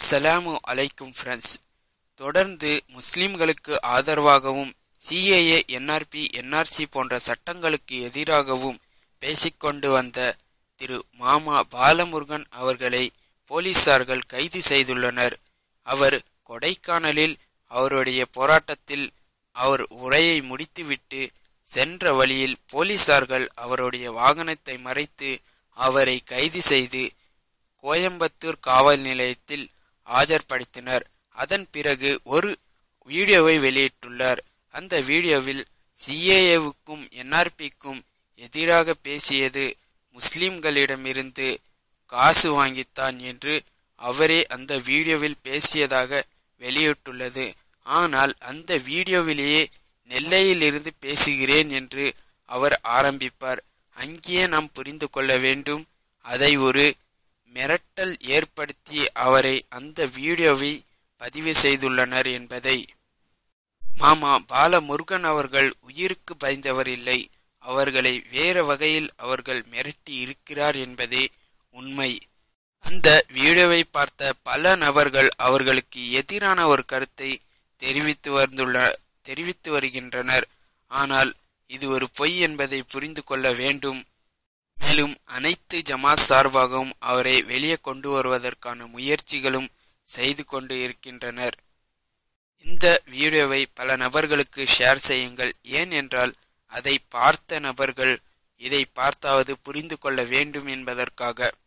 அஸ்ஸலாமு அலைக்கும் ஃப்ரெண்ட்ஸ் தொடர்ந்து முஸ்லிம்களுக்கு ஆதரவாகவும் சிஏஏ என்ஆர்பி என்ஆர்சி போன்ற சட்டங்களுக்கு எதிராகவும் பேசிக்கொண்டு வந்த திரு மாமா பாலமுருகன் அவர்களை போலீசார்கள் கைது செய்துள்ளனர் அவர் கொடைக்கானலில் அவருடைய போராட்டத்தில் அவர் உரையை முடித்துவிட்டு சென்ற வழியில் போலீசார்கள் அவருடைய வாகனத்தை மறைத்து அவரை கைது செய்து கோயம்புத்தூர் காவல் நிலையத்தில் ஆஜர்படுத்தினர் அதன் பிறகு ஒரு வீடியோவை வெளியிட்டுள்ளார் அந்த வீடியோவில் சிஏஏவுக்கும் என்ஆர்பிக்கும் எதிராக பேசியது முஸ்லிம்களிடமிருந்து காசு வாங்கித்தான் என்று அவரே அந்த வீடியோவில் பேசியதாக வெளியிட்டுள்ளது ஆனால் அந்த வீடியோவிலேயே நெல்லையிலிருந்து பேசுகிறேன் என்று அவர் ஆரம்பிப்பார் அங்கேயே நாம் புரிந்து கொள்ள வேண்டும் அதை ஒரு மிரட்டல் ஏற்படுத்தி அவரை அந்த வீடியோவை பதிவு செய்துள்ளனர் என்பதை மாமா பாலமுருகன் அவர்கள் உயிருக்கு பயந்தவர் இல்லை அவர்களை வேற வகையில் அவர்கள் மிரட்டி இருக்கிறார் என்பதே உண்மை அந்த வீடியோவை பார்த்த பல நபர்கள் அவர்களுக்கு எதிரான ஒரு கருத்தை தெரிவித்து வந்துள்ள தெரிவித்து வருகின்றனர் ஆனால் இது ஒரு பொய் என்பதை புரிந்து கொள்ள வேண்டும் மேலும் அனைத்து ஜமாத் சார்பாகவும் அவரை வெளியே கொண்டு வருவதற்கான முயற்சிகளும் செய்து கொண்டு இருக்கின்றனர் இந்த வீடியோவை பல நபர்களுக்கு ஷேர் செய்யுங்கள் ஏன் என்றால் அதை பார்த்த நபர்கள் இதை பார்த்தாவது புரிந்து கொள்ள வேண்டும் என்பதற்காக